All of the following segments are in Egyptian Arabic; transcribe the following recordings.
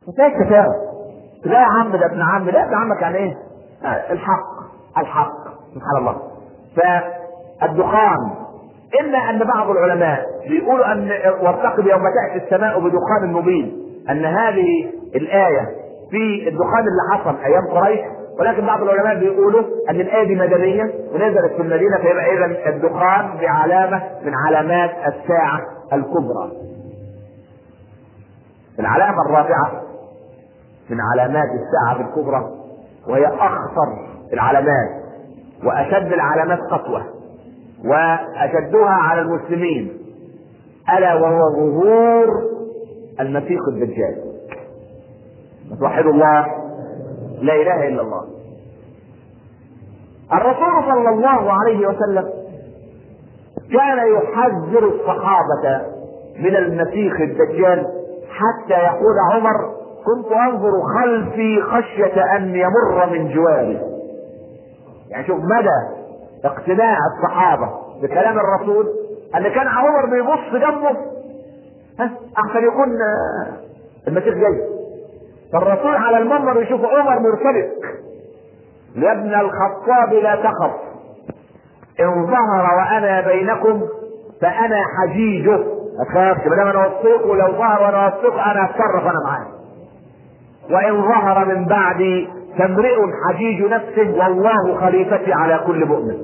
ازاي التفاؤل لا يا عم ده ابن عم لا ابن عمك يعني ايه آه، الحق الحق سبحان الله فالدخان الا ان بعض العلماء بيقولوا ان وارتقب يوم تاتي السماء بدخان مبين ان هذه الايه في الدخان اللي حصل ايام قريش ولكن بعض العلماء بيقولوا ان الايه دي مدنيه ونزلت في المدينه فيبقى اذا الدخان بعلامه من علامات الساعه الكبرى. العلامه الرابعه من علامات الساعه الكبرى وهي اخطر العلامات واشد العلامات قسوه واشدها على المسلمين الا وهو ظهور المسيح الدجال. توحدوا الله لا اله الا الله الرسول صلى الله عليه وسلم كان يحذر الصحابة من المسيح الدجال حتى يقول عمر كنت انظر خلفي خشية ان يمر من جواري يعني شوف مدى اقتناع الصحابة بكلام الرسول ان كان عمر بيبص جنبه ها احسن يكون المسيح جاي فالرسول على المنبر يشوف عمر مرتبك يا ابن الخطاب لا تخف ان ظهر وانا بينكم فانا حجيجه اخاف ما دام انا وثيقه لو ظهر وانا وثيقه انا اتصرف انا معاه وان ظهر من بعدي فامرئ حجيج نفسه والله خليفتي على كل مؤمن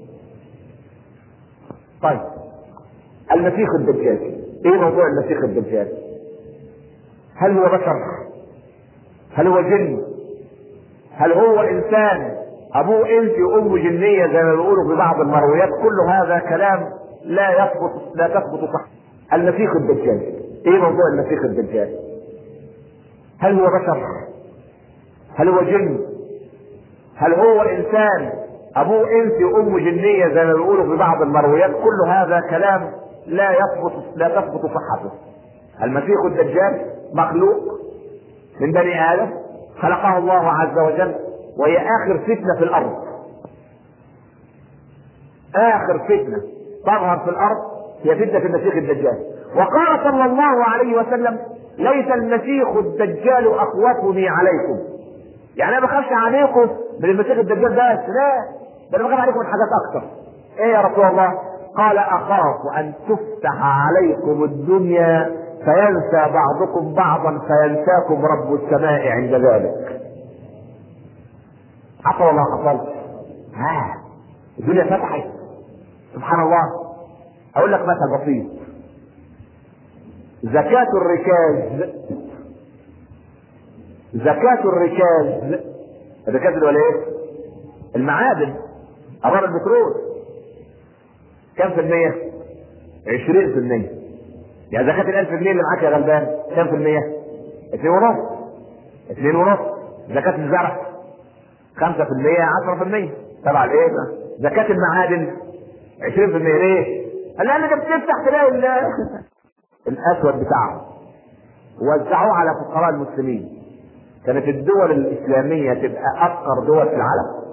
طيب المسيح الدجال ايه موضوع المسيح الدجال هل هو بشر هل هو جن هل هو انسان ابوه انس وامه جنيه زي ما بيقولوا في بعض المرويات كل هذا كلام لا يثبت لا تثبت صح المسيح الدجال ايه موضوع المسيح الدجال هل هو بشر هل هو جن هل هو انسان ابوه انس وامه جنيه زي ما بيقولوا في بعض المرويات كل هذا كلام لا يثبت لا تثبت صحته المسيح الدجال مخلوق من بني ادم خلقه الله عز وجل وهي اخر فتنه في الارض اخر فتنه تظهر في الارض هي فتنه المسيح الدجال وقال صلى الله عليه وسلم ليس المسيح الدجال اخوفني عليكم يعني انا بخافش عليكم من المسيح الدجال بس لا ده انا بخاف عليكم من حاجات اكتر ايه يا رسول الله قال اخاف ان تفتح عليكم الدنيا فينسى بعضكم بعضا فينساكم رب السماء عند ذلك حصل ولا ما حصلش ها الدنيا فتحت سبحان الله اقول لك مثل بسيط زكاة الركاز زكاة الركاز الركاز اللي هو ايه؟ المعادن أمر البترول كم في المية؟ 20 في المية يعني زكاة الألف جنيه اللي معاك يا غلبان كم في المية؟ اثنين ونص اثنين ونص زكاة الزرع خمسة في المية عشرة في المية تبع الايه؟ زكاة المعادن عشرين في المية ليه؟ قال لأن انت بتفتح تلاقي الأسود بتاعهم وزعوه على فقراء المسلمين كانت الدول الإسلامية تبقى أفقر دول في العالم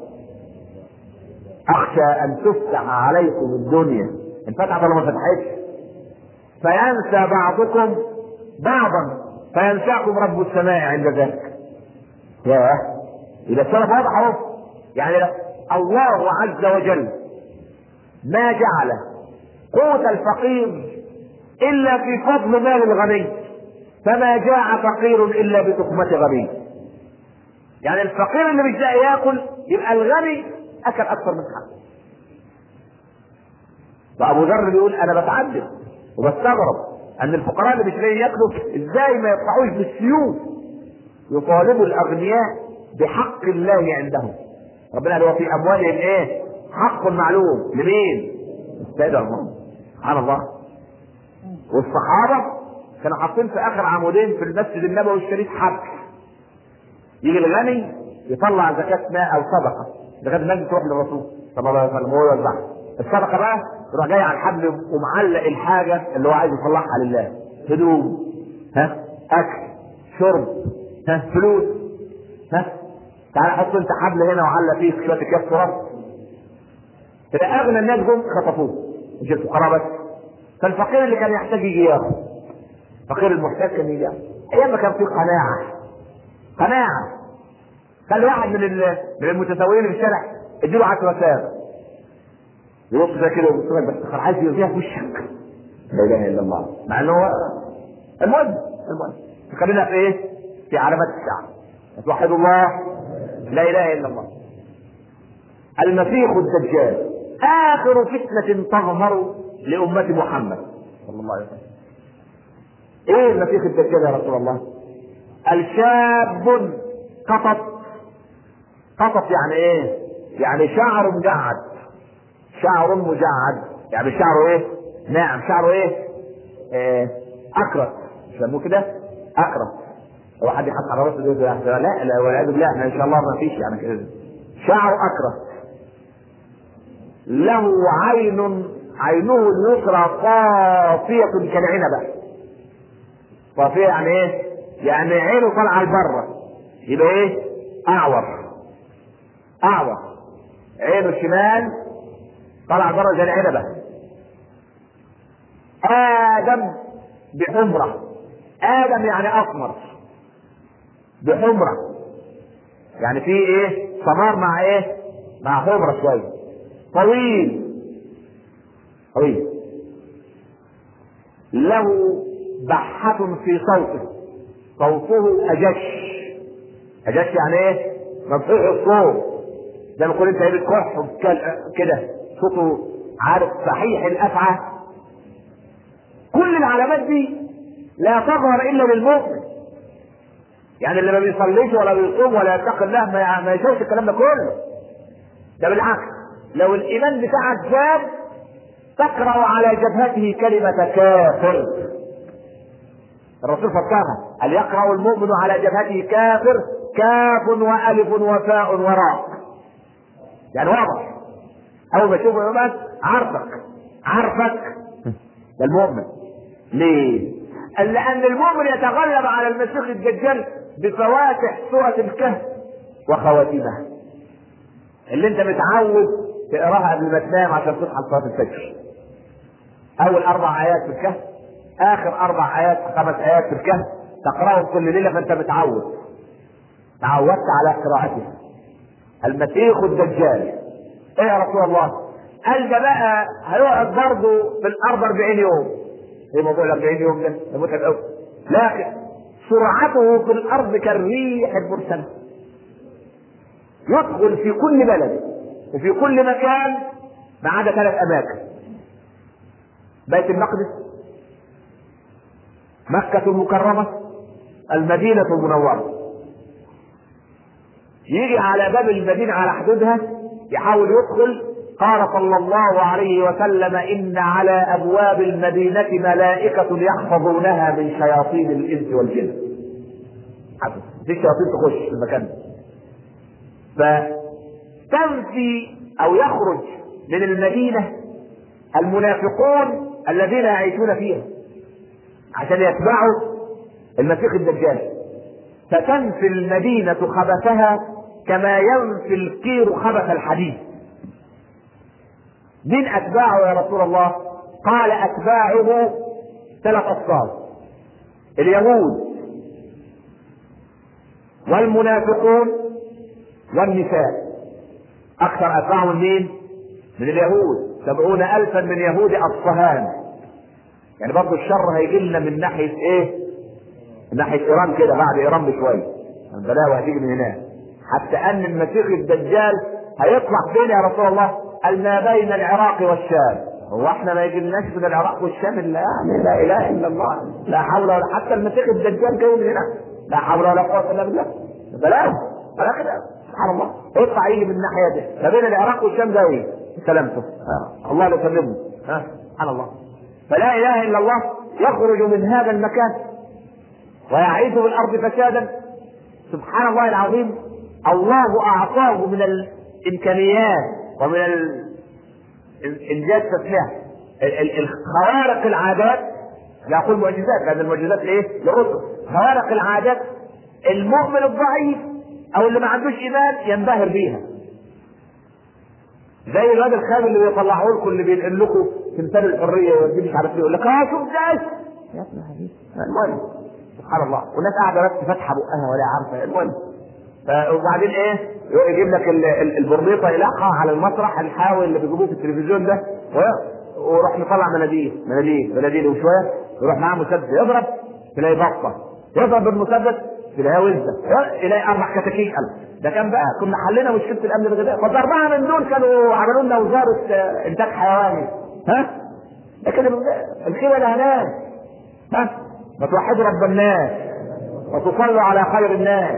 أخشى أن تفتح عليكم الدنيا انفتحت ولا ما فتحتش فينسى بعضكم بعضا فينساكم رب السماء عند ذلك يا إذا السلف واضح أهو يعني الله عز وجل ما جعل قوت الفقير إلا في فضل مال الغني فما جاع فقير إلا بتقمة غني يعني الفقير اللي مش لاقي ياكل يبقى الغني أكل أكثر من حقه وأبو ذر بيقول أنا بتعجب وبستغرب أن الفقراء اللي مش لاقيين ياكلوا إزاي ما يطلعوش بالسيوف يطالبوا الأغنياء بحق الله عندهم ربنا قال وفي أموالهم إيه؟ حق معلوم لمين؟ السيد الله سبحان الله والصحابه كانوا حاطين في اخر عمودين في المسجد النبوي الشريف حبل يجي الغني يطلع زكاة ماء او صدقة زكاة المال تروح للرسول صلى الله عليه وسلم وهو يوزعها الصدقة بقى يروح جاي على الحبل ومعلق الحاجة اللي هو عايز يطلعها لله هدوم ها اكل شرب ها فلوس ها تعال حط انت حبل هنا وعلق فيه شوية اكياس تراب تلاقي اغنى الناس جم خطفوه مش الفقراء بس فالفقير اللي كان يحتاج يجي ياخد فقير المحتاج كان يجي ياخد ايام ما كان في قناعه قناعه خلي واحد من ال- من المتسولين في الشارع اديله 10 ساعات يبص ده كده ويبص لك بس عايز يرضيها في وشك لا اله الا الله مع انه هو المهم المهم خلينا في ايه؟ في علامات الساعه توحدوا الله لا اله الا الله المسيح الدجال اخر فتنه تظهر لامه محمد صلى الله عليه وسلم ايه المسيح الدجال يا رسول الله الشاب قطط قطط يعني ايه يعني شعر مجعد شعر مجعد يعني شعره ايه ناعم شعره ايه, إيه؟ اكرت يسموه كده اكرت هو حد يحط على راسه ده لا لا والعياذ بالله احنا ان شاء الله ما فيش يعني كده شعره اكرت له عين عينه اليسرى صافية كالعنبة صافية يعني ايه؟ يعني عينه طالعة لبره يبقى ايه؟ اعور اعور عينه الشمال طلع بره زي العنبة آدم بحمرة آدم يعني أسمر بحمرة يعني في إيه سمار مع إيه مع حمرة شوية طويل طويل له بحة في صوته صوته أجش أجش يعني إيه مفتوح الصوت زي ما تكون أنت إيه بتكح وبتكل- كده صوته عارف صحيح الأفعى كل العلامات دي لا تظهر إلا للمؤمن يعني اللي ما بيصليش ولا بيصوم ولا يتقي الله ما ما يشوفش الكلام ده كله ده بالعكس لو الايمان بتاعك زاد تقرا على جبهته كلمه كافر الرسول فكرها هل يقرا المؤمن على جبهته كافر كاف والف وفاء وراء يعني واضح اول ما تشوفه يوم عارفك عارفك ده المؤمن ليه؟ قال لأن المؤمن يتغلب على المسيح الدجال بفواتح سورة الكهف وخواتيمها. اللي أنت متعود تقراها قبل ما تنام عشان تصحى لصلاة الفجر. أول أربع آيات في الكهف، آخر أربع آيات خمس آيات في الكهف تقرأهم كل ليلة فأنت متعود. تعودت على قراءتها. المسيح الدجال. إيه يا رسول الله؟ قال ده بقى هيقعد برضه في الأرض 40 يوم. ايه موضوع ال 40 يوم ده؟ ده متعب قوي. لكن سرعته في الارض كالريح المرسله. يدخل في كل بلد وفي كل مكان ما عدا ثلاث اماكن. بيت المقدس مكة المكرمة المدينة المنورة. يجي على باب المدينة على حدودها يحاول يدخل قال صلى الله عليه وسلم إن على أبواب المدينة ملائكة يحفظونها من شياطين الإنس والجن. حسن. في شياطين تخش في المكان ده. فتنفي أو يخرج من المدينة المنافقون الذين يعيشون فيها عشان يتبعوا المسيح الدجال فتنفي المدينة خبثها كما ينفي القير خبث الحديد من أتباعه يا رسول الله قال أتباعه ثلاث أصناف اليهود والمنافقون والنساء أكثر أتباعهم مين؟ من اليهود سبعون ألفا من يهود أصفهان يعني برضه الشر هيجي لنا من ناحية إيه؟ من ناحية إيران كده بعد إيران بشوية البلاوي هتيجي من هناك حتى أن المسيح الدجال هيطلع فين يا رسول الله؟ قال ما بين العراق والشام هو احنا ما يجيلناش من العراق والشام الا يعني لا اله الا الله لا حول ولا حتى المسيح الدجال جاي من هنا لا حول ولا قوه الا بالله بلاوي ولا كده سبحان الله اطلع يجي من الناحيه دي ما بين العراق والشام ده ايه؟ سلامته آه. الله لا يسلمه ها سبحان الله فلا اله الا الله يخرج من هذا المكان ويعيش في الارض فسادا سبحان الله العظيم الله اعطاه من الامكانيات ومن ال- انجاز تسمية الخوارق العادات لا اقول معجزات لان المعجزات ايه؟ لرسل خوارق العادات المؤمن الضعيف او اللي ما عندوش ايمان ينبهر بيها زي الواد الخام اللي بيطلعوه لكم اللي بينقل لكم تمثال الحريه ويوديه مش عارف ايه يقول لك اه شوف ده يا ابن حبيبي المهم سبحان الله والناس قاعده بس فاتحه بقها ولا عارفه المهم ف- وبعدين ايه يجيب لك ال- ال- البرنيطه يلقها على المسرح الحاوي اللي بيجيبوه في التلفزيون ده و- ويروح مطلع مناديل مناديل مناديل وشويه يروح معاه مسدس يضرب تلاقي بطه يضرب بالمسدس تلاقيها وزه يلاقي اربع كتاكيت قلب ده كان بقى كنا حلينا مشكله الامن الغذائي فالاربعه من دول كانوا عملوا لنا وزاره آه، انتاج حيواني ها لكن الخير ده هناك ها ما توحدوا رب الناس وتصلوا على خير الناس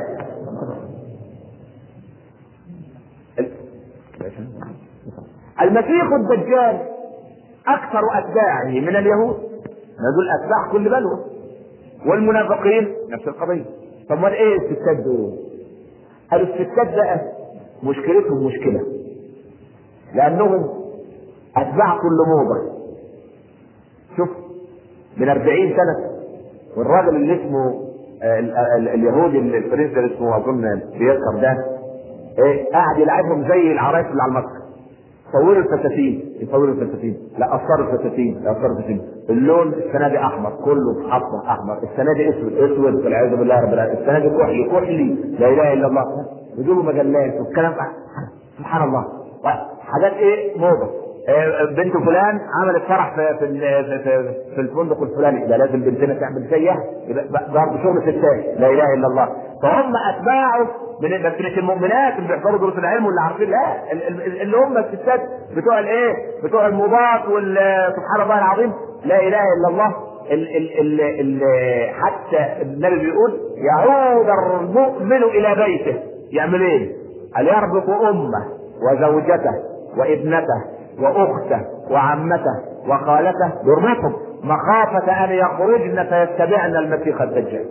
المسيح الدجال اكثر اتباعه من اليهود ما دول اتباع كل بلوى والمنافقين نفس القضيه طب امال ايه الستات دول؟ قالوا الستات بقى مشكلتهم مشكله لانهم اتباع كل موضه شوف من 40 سنه والراجل اللي اسمه آه، ال- ال- اليهودي اللي الفرنسي اللي اسمه اظن بيذكر ده ايه قاعد يلعبهم زي العرايس اللي على المسرح صوروا الفساتين يصوروا الفساتين لا قصروا الفساتين لا قصروا الفساتين اللون السنه دي احمر كله حصه احمر السنه دي اسود اسود والعياذ بالله رب العالمين السنه دي كحلي كحلي لا اله الا الله يجيبوا مجلات والكلام سبحان الله حاجات ايه موضه آه، بنت فلان عملت فرح في في ال- في, في, في الفندق الفلاني ده لازم بنتنا تعمل زيها يبقى برضه شغل ستات لا اله الا الله فهم اتباعه من بس مش المؤمنات اللي بيحضروا دروس العلم واللي عارفين لا ال- ال- اللي هم الستات بتوع الايه بتوع الموضات وال سبحان الله العظيم لا اله الا الله ال ال ال ال حتى النبي بيقول يعود المؤمن الى بيته يعمل ايه؟ قال يربط امه وزوجته وابنته واخته وعمته وخالته يربطهم مخافة ان يخرجن فيتبعن المسيح الدجال.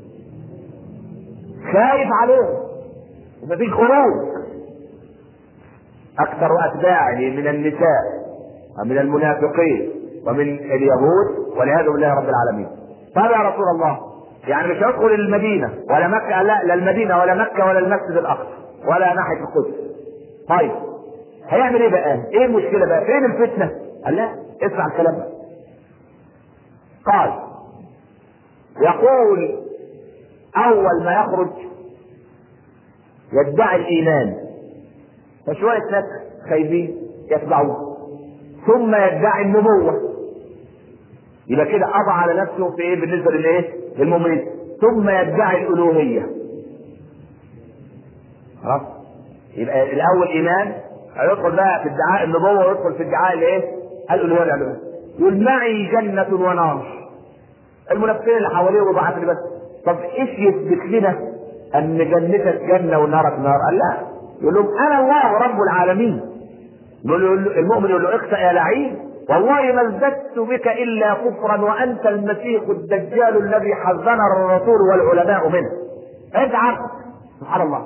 خايف عليهم ومفيش خروج. اكثر اتباعه من النساء ومن المنافقين ومن اليهود والعياذ بالله رب العالمين. طب يا رسول الله يعني مش هيدخل المدينة ولا مكة لا لا المدينة ولا مكة ولا المسجد الأقصى ولا ناحية القدس. طيب هيعمل ايه بقى؟ ايه المشكلة بقى؟ فين الفتنة؟ قال لا اسمع الكلام ده. قال يقول أول ما يخرج يدعي الإيمان فشوية ناس خايبين يتبعوه ثم يدعي النبوة يبقى كده قضى على نفسه في ايه بالنسبة للايه؟ للمؤمنين ثم يدعي الألوهية خلاص يبقى الأول إيمان هيدخل بقى في ادعاء النبوة ويدخل في ادعاء الايه؟ الألوهية والعلوية يقول معي جنة ونار المنافقين اللي حواليه وضعت بس طب ايش يثبت لنا ان جنتك جنة ونارك نار؟ قال لا يقول لهم انا الله رب العالمين يقول له المؤمن يقول له اخسأ يا لعين والله ما ازددت بك الا كفرا وانت المسيح الدجال الذي حذرنا الرسول والعلماء منه انت عارف سبحان الله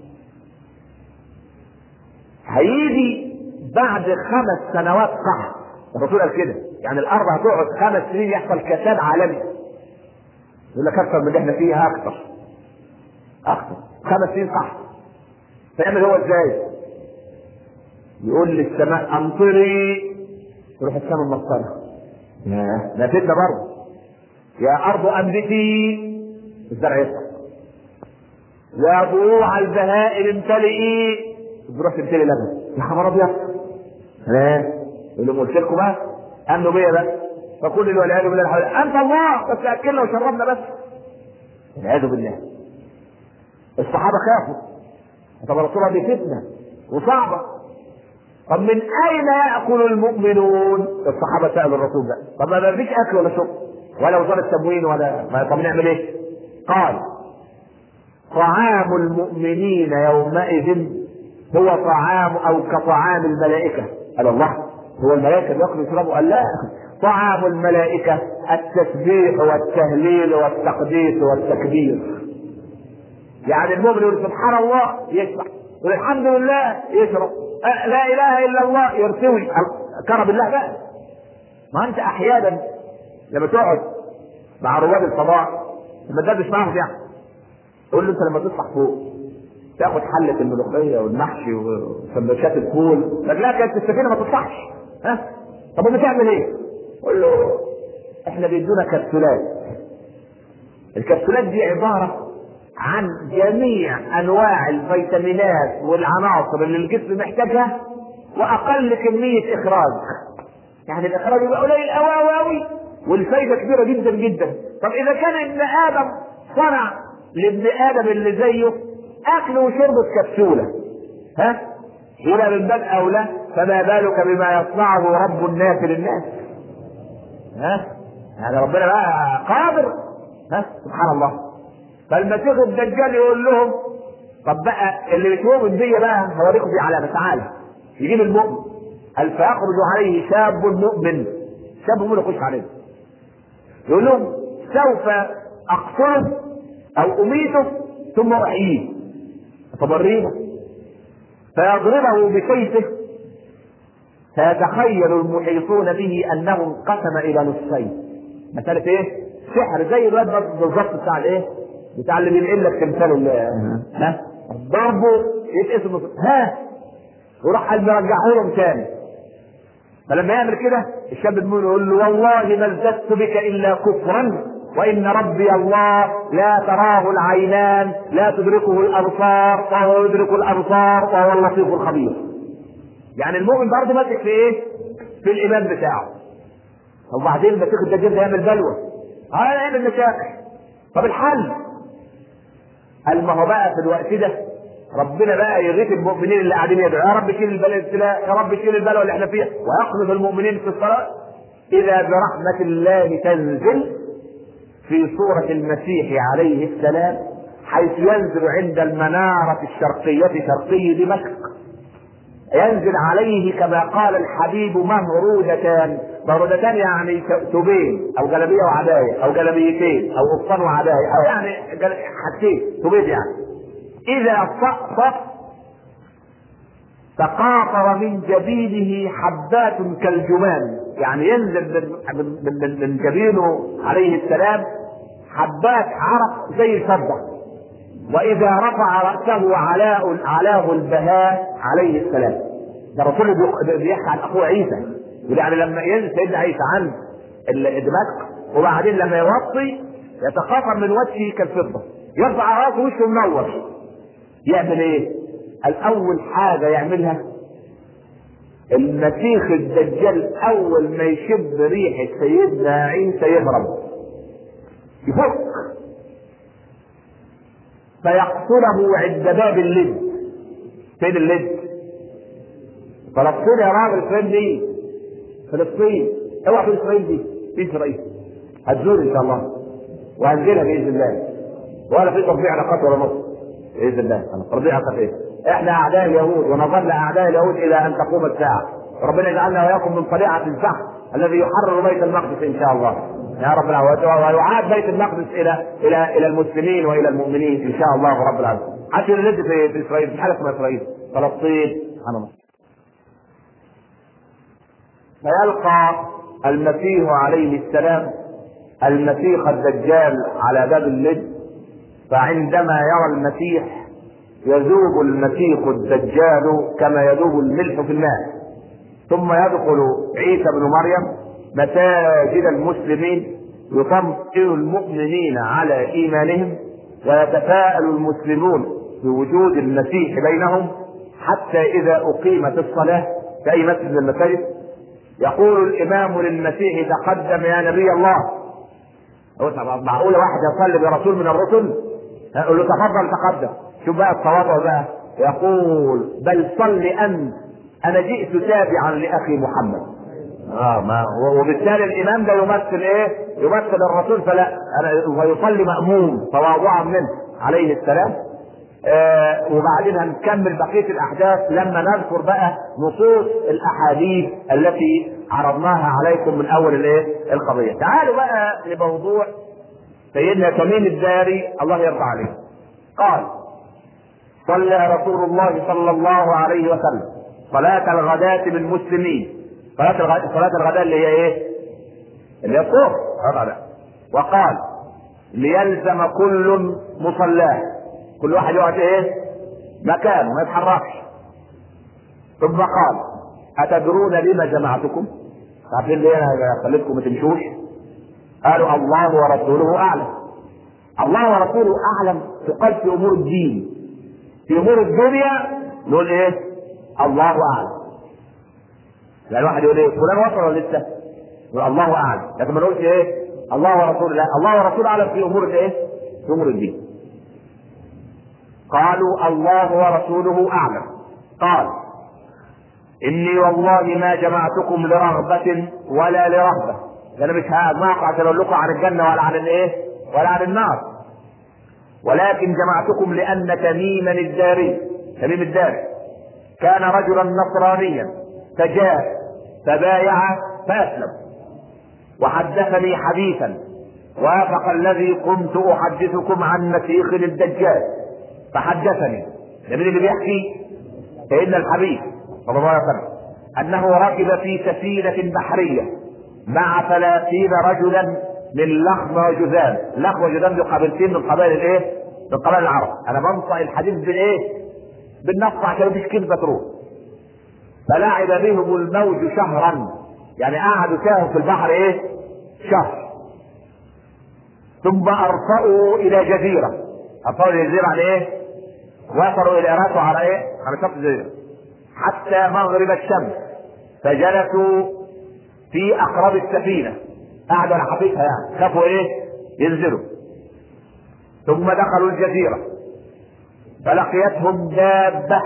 هيجي بعد خمس سنوات قحط الرسول قال كده يعني الارض هتقعد خمس سنين يحصل كساد عالمي يقول لك اكثر من اللي احنا فيها اكثر اكثر خمس سنين قحط فيعمل هو ازاي؟ يقول للسماء امطري تروح السماء ممطره ياه ده فتنه برضه يا ارض انبتي الزرع يسقط يا ضروع البهائم امتلئي تروح تمتلي لبن يا خبر ابيض ها يقول لهم قلت لكم بقى امنوا بيا بقى فكل اللي والعياذ بالله الحول انت الله بس اكلنا وشربنا بس والعياذ بالله الصحابه خافوا طب الرسول دي فتنه وصعبه طب من اين ياكل المؤمنون؟ الصحابه سالوا الرسول ده طب ما فيش اكل ولا شرب ولا وزاره تموين ولا ما طب نعمل ايه؟ قال طعام المؤمنين يومئذ هو طعام او كطعام الملائكه قال الله هو الملائكه بياكلوا ويشربوا قال لا طعام الملائكه التسبيح والتهليل والتقديس والتكبير يعني المؤمن يقول سبحان الله يشبع يقول الحمد لله يشرب أه لا اله الا الله يرتوي كرم الله بقى ما انت احيانا لما تقعد مع رواد الفضاء لما تدردش معاهم يعني قول له انت لما تصحى فوق تاخد حلة الملوخية والمحشي وسندوتشات الفول لك لا كانت السفينة ما تصحش ها طب بتعمل ايه؟ قول له احنا بيدونا كبسولات الكبسولات دي عباره عن جميع انواع الفيتامينات والعناصر اللي الجسم محتاجها واقل كميه اخراج يعني الاخراج يبقى قليل قوي قوي قوي والفايده كبيره جدا جدا طب اذا كان ابن ادم صنع لابن ادم اللي زيه اكل وشرب كبسوله ها يبقى من باب اولى فما بالك بما يصنعه رب الناس للناس ها يعني ربنا بقى قادر ها سبحان الله فالمسيح الدجال يقول لهم طب بقى اللي مش مؤمن بيا بقى هوريكم في علامه تعالى يجيب المؤمن قال فيخرج عليه شاب مؤمن شاب مؤمن يخش عليه يقول لهم سوف اقتله او اميته ثم احييه طب ورينا فيضربه بسيفه فيتخيل المحيطون به انه انقسم الى نصفين مسألة ايه؟ سحر زي الواد بالظبط بتاع الايه؟ بتاع اللي بينقل لك تمثال ها؟ ضربه يتقسم نص ها؟ وراح قال مرجعه لهم تاني فلما يعمل كده الشاب المؤمن يقول له والله ما ازددت بك الا كفرا وان ربي الله لا تراه العينان لا تدركه الابصار وهو يدرك الابصار وهو اللطيف الخبير يعني المؤمن برضه ماسك في ايه؟ في الايمان بتاعه وبعدين المسيح الدجال ده يعمل بلوى اه يعمل مشاكل طب الحل قال ما هو بقى في الوقت ده ربنا بقى يغيث المؤمنين اللي قاعدين يدعوا يا رب شيل البلاء الابتلاء يا رب شيل البلاء اللي احنا فيها ويقذف المؤمنين في الصلاه اذا برحمه الله تنزل في صورة المسيح عليه السلام حيث ينزل عند المنارة الشرقية شرقي دمشق ينزل عليه كما قال الحبيب مهرودتان مهرودتان يعني ثوبين او جلبيه وعبايه او جلبيتين او قفطان وعبايه او يعني حاجتين ثوبين يعني اذا صأصأ تقاطر من جبينه حبات كالجمان يعني ينزل من, من, من, من جبينه عليه السلام حبات عرق زي الفضة وإذا رفع رأسه علاء علاه البهاء عليه السلام ده الرسول بيحكي عن أخوه عيسى يعني لما ينزل سيدنا عيسى عن دمشق وبعدين لما يوطي يتقاطر من وجهه كالفضة يرفع راسه وشه منور يعمل ايه؟ الأول حاجة يعملها المسيح الدجال أول ما يشم ريحة سيدنا عيسى يهرب يفك فيقتله عند باب اللد فين اللد؟ فلسطين يا راجل فين دي؟ فلسطين اوعى في اسرائيل دي في اسرائيل هتزور ان شاء الله وهنزلها باذن الله ولا في ترفيع علاقات ولا نص باذن الله ترفيع علاقات ايه؟ احنا اعداء اليهود ونظل اعداء اليهود الى ان تقوم الساعه ربنا يجعلنا واياكم من طليعه الفحم الذي يحرر بيت المقدس ان شاء الله يا رب العالمين ويعاد بيت المقدس الى الى الى المسلمين والى المؤمنين ان شاء الله رب العالمين حتى اللي في, في اسرائيل في حاله اسمها اسرائيل فلسطين سبحان الله فيلقى المسيح عليه السلام المسيح الدجال على باب اللد فعندما يرى المسيح يذوب المسيح الدجال كما يذوب الملح في الماء ثم يدخل عيسى بن مريم مساجد المسلمين يطمئن المؤمنين على ايمانهم ويتفاءل المسلمون بوجود المسيح بينهم حتى اذا اقيمت الصلاه في اي مسجد من المساجد يقول الامام للمسيح تقدم يا نبي الله معقوله واحد يصلي برسول من الرسل يقول له تفضل تقدم شوف بقى التواضع بقى يقول بل صل انت انا جئت تابعا لاخي محمد اه ما وبالتالي الامام ده يمثل ايه؟ يمثل الرسول فلا أنا ويصلي ماموم تواضعا منه عليه السلام آه وبعدين هنكمل بقيه الاحداث لما نذكر بقى نصوص الاحاديث التي عرضناها عليكم من اول الايه؟ القضيه. تعالوا بقى لموضوع سيدنا تميم الداري الله يرضى عليه. قال صلى رسول الله صلى الله عليه وسلم صلاة الغداة بالمسلمين صلاة الغداء صلاة الغداء اللي هي ايه؟ اللي هي الظهر الغداء وقال ليلزم كل مصلاه كل واحد يقعد ايه؟ مكانه ما يتحركش ثم قال أتدرون لما جمعتكم؟ عارفين ليه انا خليتكم ما تمشوش؟ قالوا الله ورسوله اعلم الله ورسوله اعلم تقال في امور الدين في امور الدنيا نقول ايه الله اعلم يعني واحد يقول ايه فلان وصل ولا لسه يقول الله اعلم لكن ما نقولش ايه الله ورسوله لا الله ورسوله اعلم في امور الايه في امور الدين قالوا الله ورسوله اعلم قال اني والله ما جمعتكم لرغبة ولا لرهبة انا مش ما اقع اقول لكم عن الجنة ولا عن الايه ولا عن النار ولكن جمعتكم لان تميما الداري تميم الداري كان رجلا نصرانيا فجاء فبايع فاسلم وحدثني حديثا وافق الذي كنت احدثكم عن مسيخ الدجال فحدثني ده مين اللي بيحكي سيدنا الحبيب صلى الله عليه وسلم انه ركب في سفينه بحريه مع ثلاثين رجلا من لخم وجذام لخم وجذام دي قبيلتين من قبائل الايه من قبائل العرب انا بنطق الحديث بالايه بالنص عشان مفيش كلمه تروح فلعب بهم الموج شهرا يعني قعدوا فيهم في البحر ايه شهر ثم ارفأوا الى جزيره ارفأوا الى جزيره على ايه وصلوا الى راسه على ايه على شط جزيره حتى مغرب الشمس فجلسوا في اقرب السفينه قعدوا على حفيفها يعني خافوا ايه ينزلوا ثم دخلوا الجزيره فلقيتهم دابه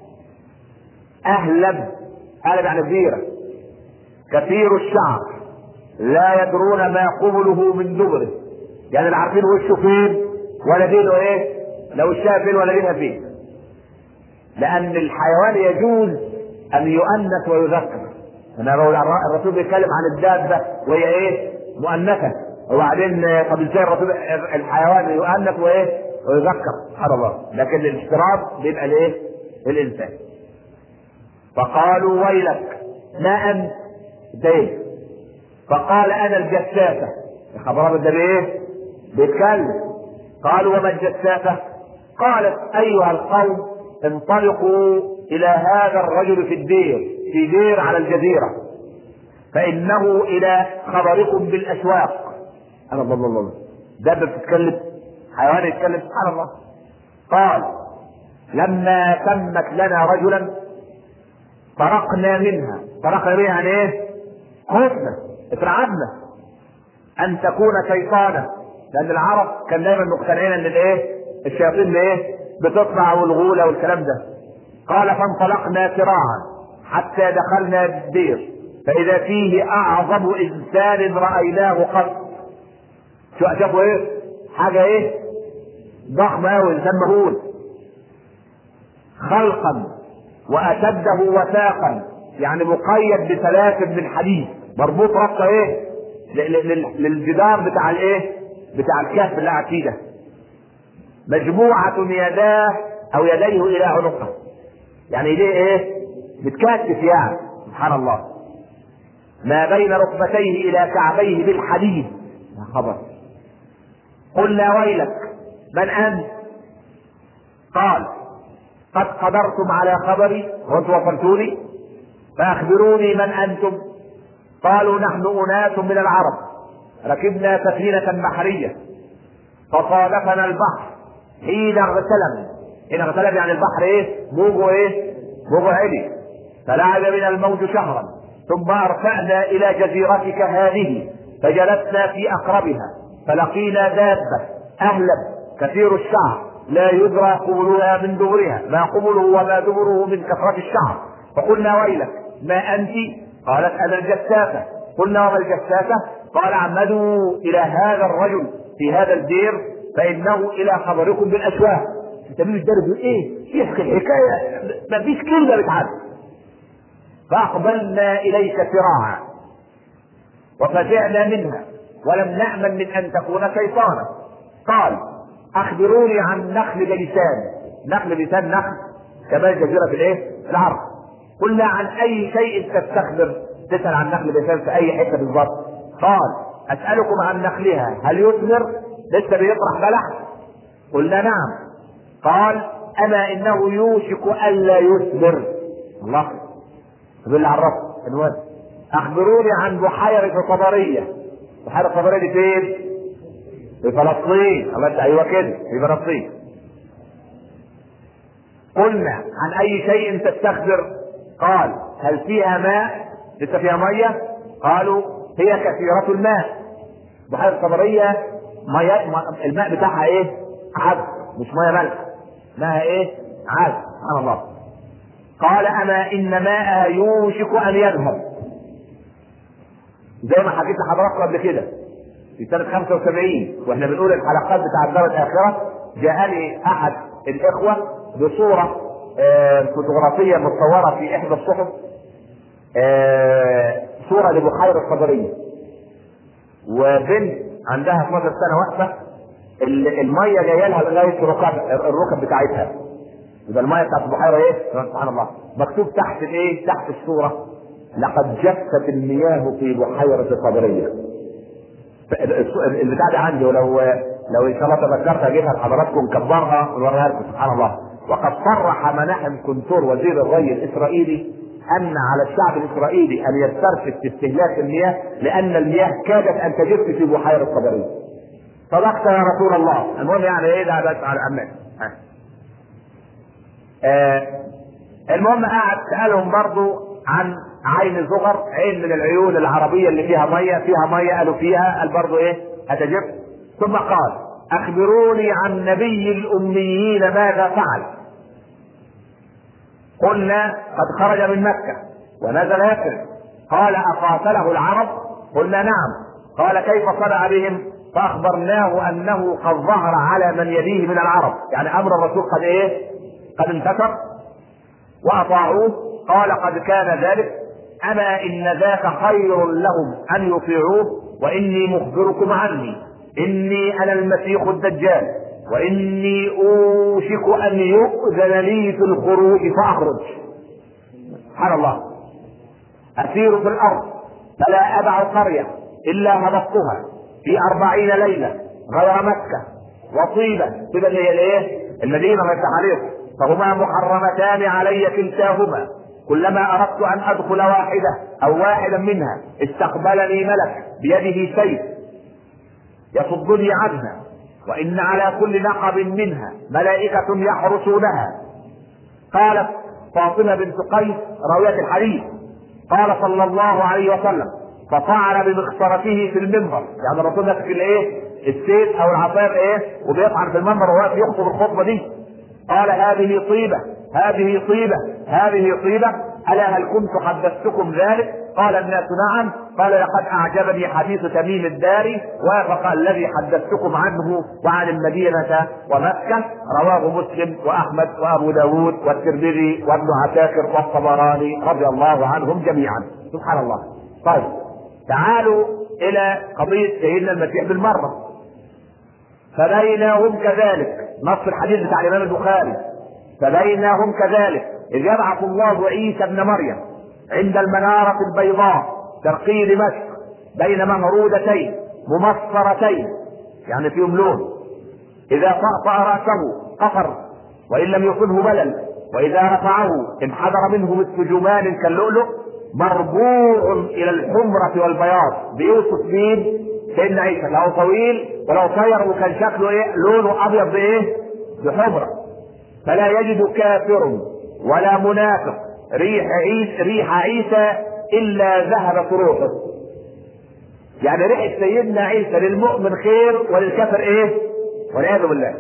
اهلب اهلب يعني كبيره كثير الشعر لا يدرون ما قبله من دبره يعني لا عارفين وشه فين ولا دينه ايه لا وشها فين ولا دينها فين لان الحيوان يجوز ان يؤنث ويذكر انا الرسول بيتكلم عن الدابه وهي ايه مؤنثه وبعدين طب ازاي الرسول الحيوان يؤنث وايه ويذكر سبحان الله لكن الاشتراط بيبقى لايه للانسان فقالوا ويلك ما انت ده فقال انا الجساسه خبر ده بايه بيتكلم قالوا وما الجساسه قالت ايها القوم انطلقوا الى هذا الرجل في الدير في دير على الجزيره فانه الى خبركم بالاسواق انا الله الله الله دابه بتتكلم حيوان يتكلم سبحان الله قال لما تمت لنا رجلا طرقنا منها طرقنا منها يعني ايه خفنا اترعبنا ان تكون شيطانا لان العرب كان دايما مقتنعين ان الايه الشياطين اللي ايه بتطلع والغولة والكلام ده قال فانطلقنا سراعا حتى دخلنا الدير فاذا فيه اعظم انسان رايناه قط شو شافوا ايه حاجة ايه ضخمة اوي انسان مهول خلقا واشده وثاقا يعني مقيد بسلاسل من حديد مربوط ربطه ايه للجدار بتاع الايه بتاع الكهف اللي قاعد فيه ده مجموعة يداه او يديه الى عنقه يعني ايديه ايه متكتف يعني سبحان الله ما بين ركبتيه الى كعبيه بالحديد يا خبر قلنا ويلك من انت قال قد قدرتم على خبري وانتم وصلتوني فاخبروني من انتم قالوا نحن اناس من العرب ركبنا سفينة بحرية فصادفنا البحر حين اغتلم حين اغتلم يعني البحر ايه موجه ايه موجه عالي فلعب بنا الموج شهرا ثم ارفعنا الى جزيرتك هذه فجلسنا في اقربها فلقينا دابة اهلب كثير الشعر لا يدرى قبلها من دبرها ما قبله وما دبره من كثرة الشعر فقلنا ويلك ما انت قالت انا الجساسة قلنا وما الجساسة قال عمدوا الى هذا الرجل في هذا الدير فانه الى خبركم بالاشواق انت مين الدرب ايه يحكي الحكايه ما فيش كلمه بتعدي فاقبلنا اليك سراعا وفزعنا منها ولم نامن من ان تكون شيطانا قال اخبروني عن نخل بلسان نخل بلسان نخل كمان جزيره في الايه العرب قلنا عن اي شيء تستخدم تسال عن نخل بلسان في اي حته بالضبط قال اسالكم عن نخلها هل يثمر لسه بيطرح بلح قلنا نعم قال اما انه يوشك الا يثمر الله طب اللي عرفه الواد اخبروني عن بحيرة طبرية بحيرة طبرية دي فين؟ في فلسطين الله يفتح- ايوه كده في فلسطين قلنا عن اي شيء تستخبر قال هل فيها ماء لسه فيها ميه قالوا هي كثيرة الماء بحيرة صبرية مياه م- الماء بتاعها ايه عذب مش ميه ملح ماءها ايه عذب سبحان الله قال اما ان ماءها يوشك ان يذهب زي ما حكيت لحضراتكم قبل كده في سنة 75 واحنا بنقول الحلقات بتاع الدار الآخرة جاءني أحد الإخوة بصورة آه، فوتوغرافية متصورة في إحدى الصحف آه، صورة لبحيرة الصدرية وبنت عندها 12 سنة واقفة ال- المية جاية لها لغاية الركب الركب بتاعتها يبقى المية بتاعت البحيرة ايه؟ سبحان الله مكتوب تحت الايه؟ تحت الصورة لقد جفت المياه في بحيرة صدرية البتاع دي عندي ولو لو ان شاء الله تذكرت اجيبها لحضراتكم نكبرها ونوريها لكم سبحان الله وقد صرح مناحم كنتور وزير الري الاسرائيلي ان على الشعب الاسرائيلي ان يسترشد في استهلاك المياه لان المياه كادت ان تجف في بحيره صدريه. صدقت يا رسول الله، المهم يعني ايه ده بس على امان. ها. آه المهم قعد سالهم برضو عن عين زغر عين من العيون العربيه اللي فيها ميه فيها ميه قالوا فيها قال برضو ايه هتجف ثم قال اخبروني عن نبي الاميين ماذا فعل قلنا قد خرج من مكه ونزل يثرب قال اقاتله العرب قلنا نعم قال كيف صنع بهم فاخبرناه انه قد ظهر على من يليه من العرب يعني امر الرسول قد ايه قد انتصر واطاعوه قال قد كان ذلك اما ان ذاك خير لهم ان يطيعوه واني مخبركم عني اني انا المسيح الدجال واني اوشك ان يؤذن لي في الخروج فاخرج سبحان الله اسير في الارض فلا ادع قريه الا هبطتها في أربعين ليله غير مكه وطيبه طيبه اللي هي الايه؟ المدينه ما يفتح عليكم فهما محرمتان علي كلتاهما كلما اردت ان ادخل واحده او واحدا منها استقبلني ملك بيده سيف يصدني عنها وان على كل نقب منها ملائكه يحرسونها قالت فاطمه بنت قيس راويه الحديث قال صلى الله عليه وسلم فطعن بمخصرته في المنبر يعني الرسول ماسك الايه السيف او العصايه ايه وبيطعن في المنبر وهو يخطب الخطبه دي قال هذه طيبة هذه طيبة هذه طيبة ألا هل كنت حدثتكم ذلك قال الناس نعم قال لقد أعجبني حديث تميم الداري وافق الذي حدثتكم عنه وعن المدينة ومكة رواه مسلم وأحمد وأبو داود والترمذي وابن عساكر والطبراني رضي الله عنهم جميعا سبحان الله طيب تعالوا إلى قضية سيدنا المسيح بالمرة فبينهم كذلك نص الحديث بتاع الامام البخاري فبينهم كذلك اذ يبعث الله عيسى ابن مريم عند المنارة البيضاء شرقي دمشق بين مهرودتين ممصرتين يعني فيهم لون اذا طأطأ رأسه قفر وان لم يصبه بلل واذا رفعه انحدر منه مثل جمان كاللؤلؤ مربوع الى الحمرة والبياض بيوصف مين سيدنا عيسى لو طويل ولو طير وكان شكله ايه لونه ابيض بايه بحمرة فلا يجد كافر ولا منافق ريح عيسى ريح عيسى الا ذهبت روحه يعني ريحة سيدنا عيسى للمؤمن خير وللكافر ايه والعياذ بالله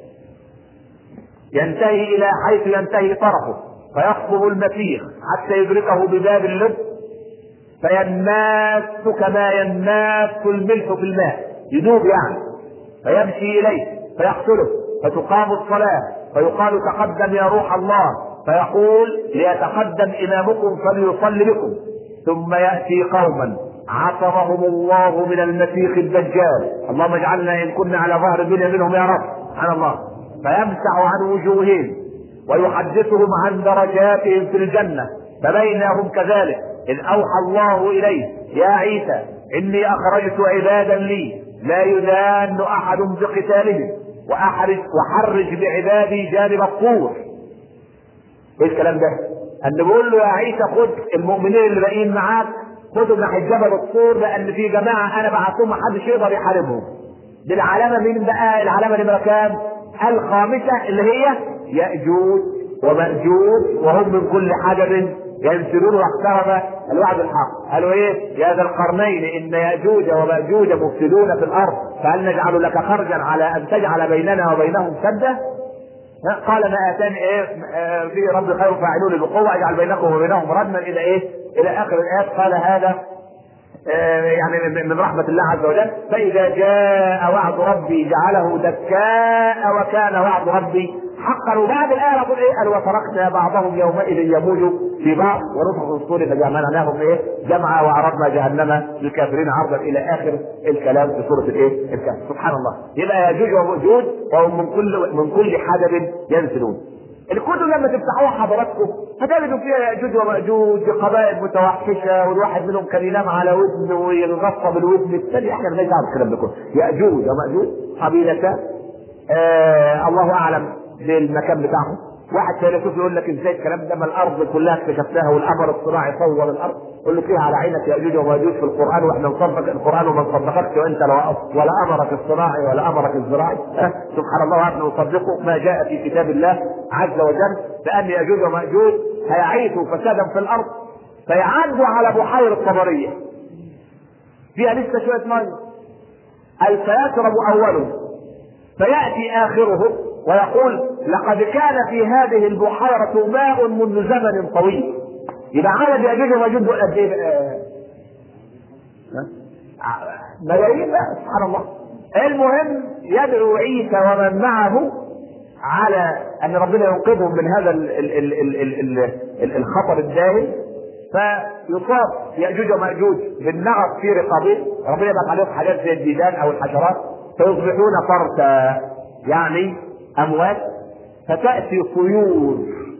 ينتهي الى حيث ينتهي طرفه فيخطب المسيح حتى يدركه بباب اللب فينماس كما ينماس الملح في الماء يذوب يعني فيمشي اليه فيقتله فتقام الصلاه فيقال تقدم يا روح الله فيقول ليتقدم امامكم فليصلي بكم ثم ياتي قوما عصمهم الله من المسيح الدجال اللهم اجعلنا ان كنا على ظهر الدنيا منهم يا رب سبحان الله فيمسح عن وجوههم ويحدثهم عن درجاتهم في الجنه فبينهم كذلك إذ أوحى الله إليه يا عيسى إني أخرجت عبادا لي لا يدان أحد بقتالهم وأحرج وحرج بعبادي جانب الطور. إيه الكلام ده؟ أن بيقول له يا عيسى خد المؤمنين اللي باقيين معاك خدوا ناحية جبل الطور لأن في جماعة أنا بعتهم محدش يقدر يحاربهم. بالعلامة مين بقى العلامة نمرة كام الخامسة اللي هي يأجوج ومأجوج وهم من كل حدب ينسلون واقترب الوعد الحق قالوا ايه يا ذا القرنين ان ياجوج وماجوج مفسدون في الارض فهل نجعل لك خرجا على ان تجعل بيننا وبينهم سدا قال ما اتاني ايه آه، في رب خير فاعلون بقوه اجعل بينكم وبينهم ردما الى ايه الى اخر الايات قال هذا آه، يعني من رحمة الله عز وجل فإذا جاء وعد ربي جعله دكاء وكان وعد ربي حقا وبعد الآية يقول إيه قال وتركنا بعضهم يومئذ يموج في بعض ونفخ في الصور فجمعناهم إيه جمعا وعرضنا جهنم للكافرين عرضا إلى آخر الكلام في سورة الإيه الكهف سبحان الله يبقى يجوج ومأجوج وهم من كل من كل حدب ينزلون الكتب لما تفتحوها حضراتكم هتجدوا فيها ياجوج وماجوج قبائل متوحشه والواحد منهم كان ينام على ودن ويتغطى بالودن الثاني احنا مالناش دعوه بالكلام ده كله ياجوج وماجوج قبيلتان آه الله اعلم بالمكان بتاعهم واحد فيلسوف يقول لك ازاي الكلام ده ما الارض كلها اكتشفناها والقمر الصناعي صور الارض قول له فيها على عينك ياجوج وماجوج في القران واحنا نصدق القران وما نصدقكش وانت لا ولا امرك الصناعي ولا امرك الزراعي أه سبحان الله واحنا نصدقه ما جاء في كتاب الله عز وجل بان ياجوج وماجوج هيعيثوا فسادا في الارض فيعدوا على بحيره طبريه فيها لسه شويه ميه فيشرب اوله فياتي اخره ويقول لقد كان في هذه البحيرة ماء منذ زمن طويل يبقى عدد يأجوج وماجوج قد ايه بقى؟ ملايين بقى سبحان الله المهم يدعو عيسى ومن معه على ان ربنا ينقذهم من هذا ال ال ال ال ال ال الخطر الداهم فيصاب ياجوج وماجوج بالنغص في رقابهم ربنا يبعث عليهم حاجات زي الديدان او الحشرات فيصبحون فرسا يعني اموات فتاتي طيور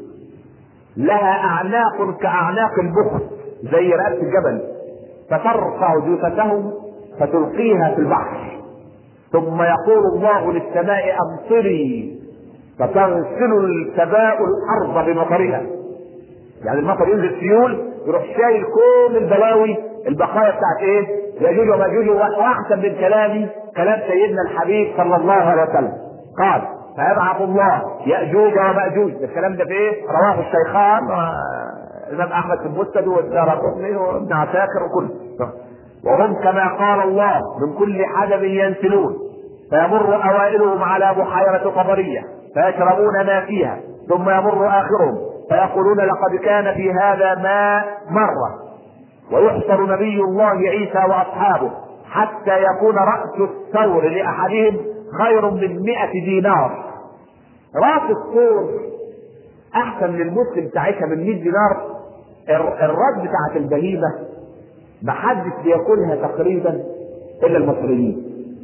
لها اعناق كاعناق البخت زي رأس الجبل فترفع جثتهم فتلقيها في البحر ثم يقول الله للسماء امطري فتغسل السماء الارض بمطرها يعني المطر ينزل سيول يروح شايل كل البلاوي البقايا بتاعت ايه؟ ياجوج وماجوج واحسن من كلامي كلام سيدنا الحبيب صلى الله عليه وسلم قال فيبعث الله ياجوج وماجوج الكلام ده في ايه؟ رواه الشيخان الامام احمد في المسند والدار قطني وابن عساكر وكل وهم كما قال الله من كل حدب ينسلون فيمر اوائلهم على بحيره قبريه فيشربون ما فيها ثم يمر اخرهم فيقولون لقد كان في هذا ماء مره ويحشر نبي الله عيسى واصحابه حتى يكون راس الثور لاحدهم خير من مئة دينار راس الثور احسن للمسلم ساعتها من 100 دينار الراس بتاعت البهيمه محدش بياكلها تقريبا الا المصريين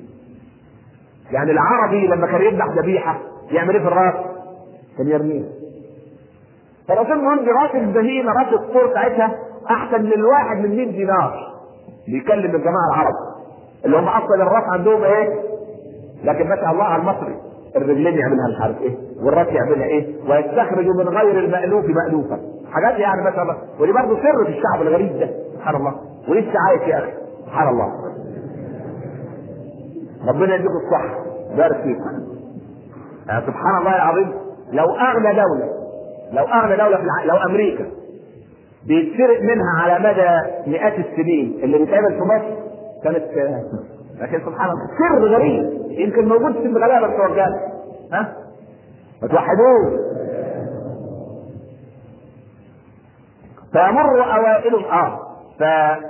يعني العربي لما كان يذبح ذبيحه يعمل ايه في الراس؟ كان يرميها فالرسول المهم راس البهيمه راس الطور ساعتها احسن من الواحد من 100 دينار بيكلم الجماعه العرب اللي هم اصلا الراس عندهم ايه؟ لكن ما شاء الله على المصري الرجلين يعملها مش عارف ايه والراس يعملها ايه ويستخرج من غير المألوف مألوفا حاجات يعني ما شاء الله ودي برضه سر في الشعب الغريب ده سبحان الله ولسه عايش يا اخي سبحان الله ربنا يديك الصحة بارك فيك يعني سبحان الله العظيم لو اغنى دولة لو اغنى دولة في الع... لو امريكا بيتسرق منها على مدى مئات السنين اللي بيتعمل في مصر كانت لكن سبحان الله سر غريب يمكن موجود في الغلابه بتوع الرجال ها ما توحدوه فيمر اوائل اه ف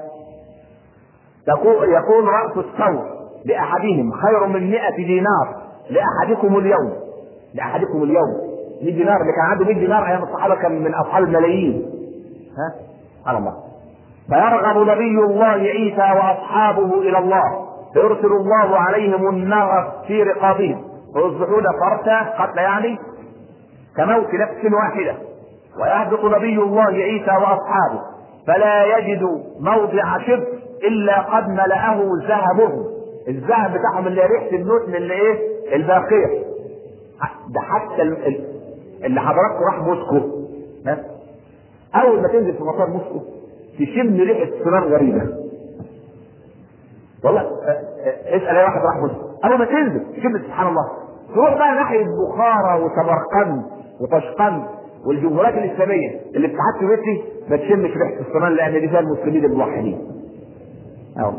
يكون راس الثور لاحدهم خير من 100 دينار لاحدكم اليوم لاحدكم اليوم 100 دينار اللي كان عنده 100 دينار ايام الصحابه كان من اصحاب الملايين ها سبحان الله فيرغب نبي الله عيسى واصحابه الى الله فيرسل الله عليهم النغص في رقابهم فيصبحون فرسا قتل يعني كموت نفس واحدة ويهبط نبي الله عيسى وأصحابه فلا يجد موضع شبر إلا قد ملأه ذهبهم الذهب بتاعهم اللي ريحة النتن اللي إيه الباقية ده حتى اللي حضراتكم راح موسكو ها أول ما تنزل في مطار موسكو تشم ريحة سنان غريبة والله اسال اي واحد راح مسلم اول ما تنزل شوف سبحان الله تروح بقى ناحيه بخارى وسمرقند وطشقند والجمهوريات الاسلاميه اللي ابتعدت بيتي ما تشمش ريحه الصنان لان دي فيها المسلمين الموحدين. أو.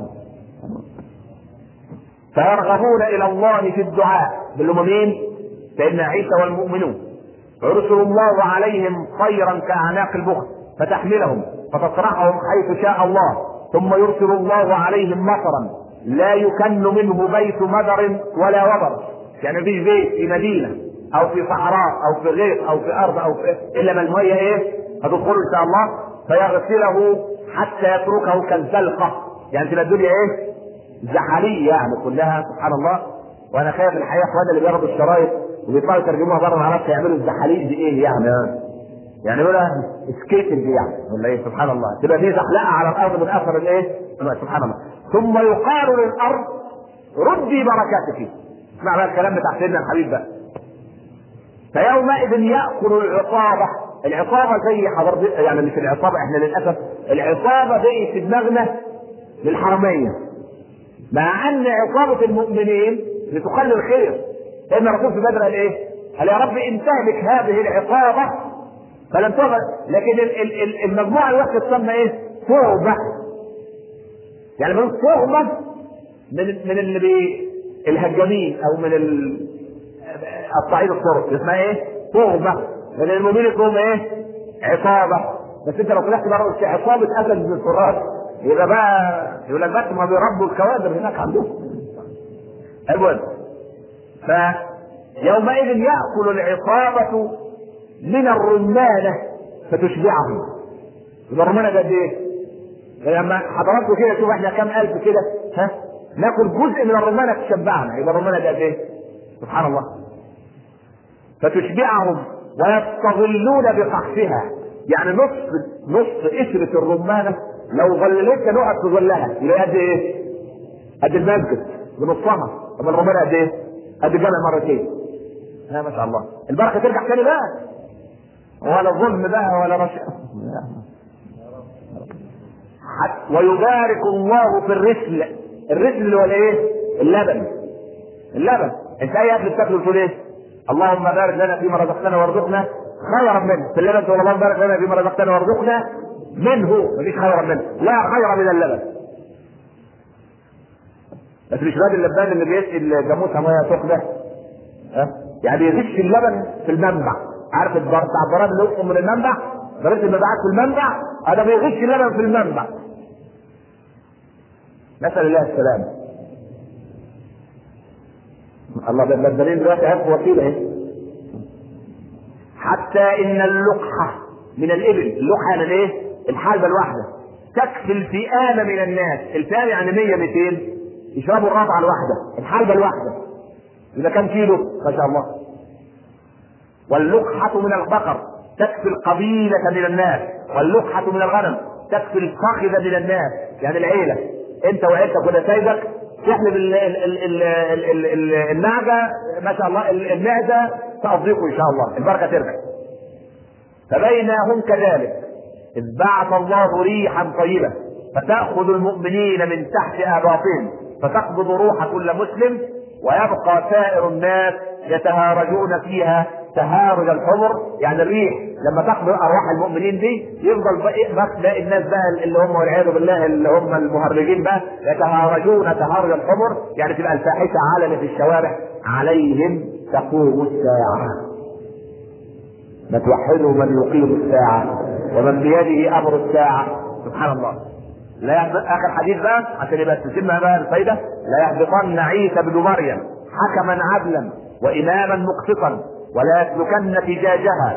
فيرغبون الى الله في الدعاء اللي هم مين؟ سيدنا عيسى والمؤمنون يرسل الله عليهم طيرا كاعناق البخت فتحملهم فتطرحهم حيث شاء الله ثم يرسل الله عليهم مطرا لا يكن منه بيت مدر ولا وبر يعني مفيش بيت في مدينه او في صحراء او في غيط او في ارض او في الا ما الميه ايه هتدخله ان شاء الله فيغسله حتى يتركه كالزلقه يعني تبقى الدنيا ايه زحاليه يعني كلها سبحان الله وانا خايف الحقيقه اخواننا اللي بياخدوا الشرايط وبيطلعوا يترجموها بره ما اعرفش يعملوا الزحاليق دي ايه يعني يعني يقولها سكيتنج يعني ولا ايه سبحان الله تبقى دي زحلقه على الارض من اثر الايه سبحان الله ثم يقال للارض ردي بركاتك اسمع بقى الكلام بتاع سيدنا الحبيب بقى فيومئذ ياكل العصابه العصابه زي حضرتك يعني مش العصابه احنا للاسف العصابه دي في دماغنا للحرميه مع ان عصابه المؤمنين لتقلل الخير لان الرسول في بدر قال ايه؟ قال يا رب ان تهلك هذه العصابه فلم تغل لكن ال- ال- ال- المجموعه الوحده تسمى ايه؟ صعبه يعني من صعبه من من اللي بي الهجامين او من ال... الصعيد الطرق اسمها ايه؟ صعبه من المؤمنين اسمهم ايه؟ عصابه بس انت لو طلعت بره قلت عصابه اسد من الفراش يبقى بقى يقول لك بس ما بيربوا الكوادر هناك عندهم المهم فيومئذ ياكل العصابه من الرمانه فتشبعهم يبقى الرمانه قد ايه؟ لما حضراتكم كده شوف احنا كام الف كده ها ناكل جزء من الرمانه تشبعنا يبقى الرمانه قد ايه؟ سبحان الله فتشبعهم ويستظلون بقحفها يعني نص نص قشرة الرمانة لو ظللتنا نقعد في ظلها يبقى قد ايه؟ قد المسجد بنصها طب الرمانة قد ايه؟ قد الجامع مرتين ها ما شاء الله البركة ترجع تاني بقى ولا ظلم بقى ولا رشا حتى ويبارك الله في الرسل الرسل اللي هو الايه؟ اللبن اللبن انت اي اكل بتاكله تقول ايه؟ اللهم بارك لنا فيما رزقتنا وارزقنا خيرا منه في اللبن تقول اللهم بارك لنا فيما رزقتنا وارزقنا منه مفيش خيرا منه لا خير من اللبن بس مش الراجل اللبان اللي بيسقي الجاموسه ميه سخنه ها يعني بيغش اللبن في المنبع عارف البر بتاع البراد اللي يقطم من المنبع بريد المبيعات في المنبع هذا بيغش اللبن في المنبع نسال الله السلامه الله ده الدليل دلوقتي هات وسيله اهي حتى ان اللقحه من الابل اللقحه يعني الايه؟ الحلبه الواحده تكفي الفئام من الناس الفئام يعني 100 200 يشربوا الرابعه الواحده الحلبه الواحده يبقى كم كيلو؟ ما شاء الله واللقحه من البقر تكفي القبيله من الناس واللقحه من الغنم تكفي الفخذ من الناس يعني العيله انت وعيلتك ولا سايبك تحلب ال- ال- ال- ال- ال- ال- ال- النعجة ما شاء الله ال- المعدة تأضيقه إن شاء الله البركة ترجع فبينا هم كذلك إذ بعث الله ريحا طيبة فتأخذ المؤمنين من تحت آباطهم فتقبض روح كل مسلم ويبقى سائر الناس يتهارجون فيها تهارج الحمر يعني الريح لما تقبض ارواح المؤمنين دي يفضل بقى بقى باقي الناس بقى اللي هم والعياذ بالله اللي هم المهرجين بقى يتهارجون تهارج الحمر يعني تبقى الفاحشه علنه في الشوارع عليهم تقوم الساعه ما توحدوا من يقيم الساعه ومن بيده امر الساعه سبحان الله لا يحبط اخر حديث بقى عشان يبقى تتم بقى الفايده لا يحبطن عيسى بن مريم حكما عدلا واماما مقسطا ولا يسلكن فجاجها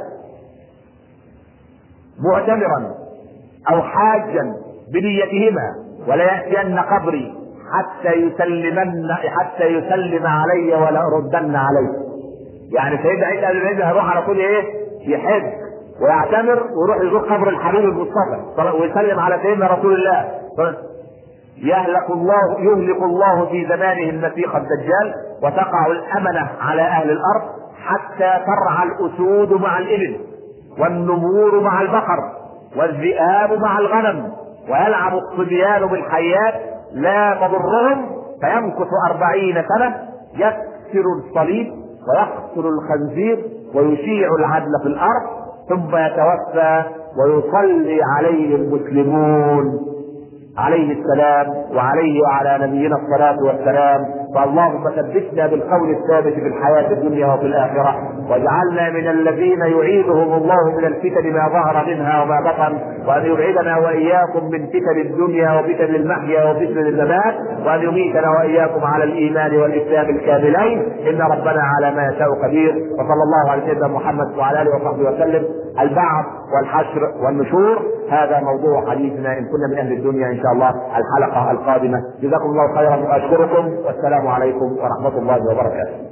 معتمرا او حاجا بنيتهما ولا ياتين قبري حتى يسلمن حتى يسلم علي ولا اردن عليه يعني سيدنا عيسى قال النبي هيروح على طول ايه يحج ويعتمر ويروح يزور قبر الحبيب المصطفى ويسلم على سيدنا رسول الله يهلك الله يهلك الله في زمانه المسيح الدجال وتقع الامنه على اهل الارض حتى ترعى الاسود مع الابل والنمور مع البقر والذئاب مع الغنم ويلعب الصبيان بالحيات لا تضرهم فيمكث أربعين سنة يكسر الصليب ويقتل الخنزير ويشيع العدل في الارض ثم يتوفى ويصلي عليه المسلمون عليه السلام وعليه وعلى نبينا الصلاة والسلام فاللهم ثبتنا بالقول الثابت في الحياة الدنيا وفي الآخرة واجعلنا من الذين يعيدهم الله من الفتن ما ظهر منها وما بطن وأن يبعدنا وإياكم من فتن الدنيا وفتن المحيا وفتن الممات وأن يميتنا وإياكم على الإيمان والإسلام الكاملين إن ربنا على ما يشاء قدير وصلى الله على سيدنا محمد وعلى آله وصحبه وسلم البعث والحشر والنشور هذا موضوع حديثنا إن كنا من أهل الدنيا إن شاء الله الحلقة القادمة جزاكم الله خيرا وأشكركم والسلام عليكم ورحمة الله وبركاته